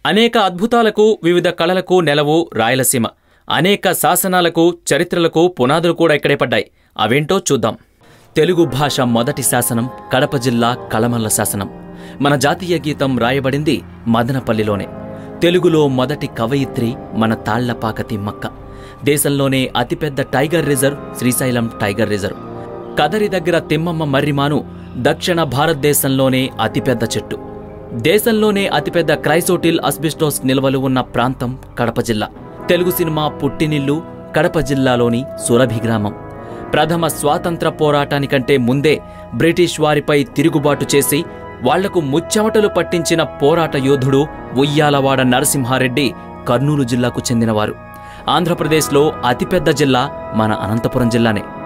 అనేక అద్భుతాలకు వివిధ కళలకు నెలవు రాయలసీమ అనేక శాసనాలకు చరిత్రలకు పునాదులు కూడా ఇక్కడే పడ్డాయి అవేంటో చూద్దాం తెలుగు భాష మొదటి శాసనం కడప జిల్లా కళమల్ల శాసనం మన జాతీయ గీతం రాయబడింది మదనపల్లిలోనే తెలుగులో మొదటి కవయిత్రి మన తాళ్లపాక తిమ్మక్క దేశంలోనే అతిపెద్ద tiger reserve Srisailam tiger reserve Kadiri దగ్గర తిమ్మమ్మ మర్రిమాను దక్షిణ భారతదేశంలోనే అతిపెద్ద చెట్టు దేశంలోనే అతిపెద్ద క్రైసోటిల్ అస్బిస్టోస్ నిల్వలు ఉన్న ప్రాంతం కడప జిల్లా తెలుగు సినిమా పుట్టినిల్లు కడప జిల్లాలోని సురభి గ్రామం ప్రథమ స్వాతంత్ర పోరాటానికంటే ముందే బ్రిటిష్ వారిపై తిరుగుబాటు చేసి వాళ్లకు ముచ్చెమటలు పట్టించిన పోరాట యోధుడు ఉయ్యాలవాడ నరసింహారెడ్డి కర్నూలు జిల్లాకు చెందినవారు ఆంధ్రప్రదేశ్లో అతిపెద్ద జిల్లా మన అనంతపురం జిల్లానే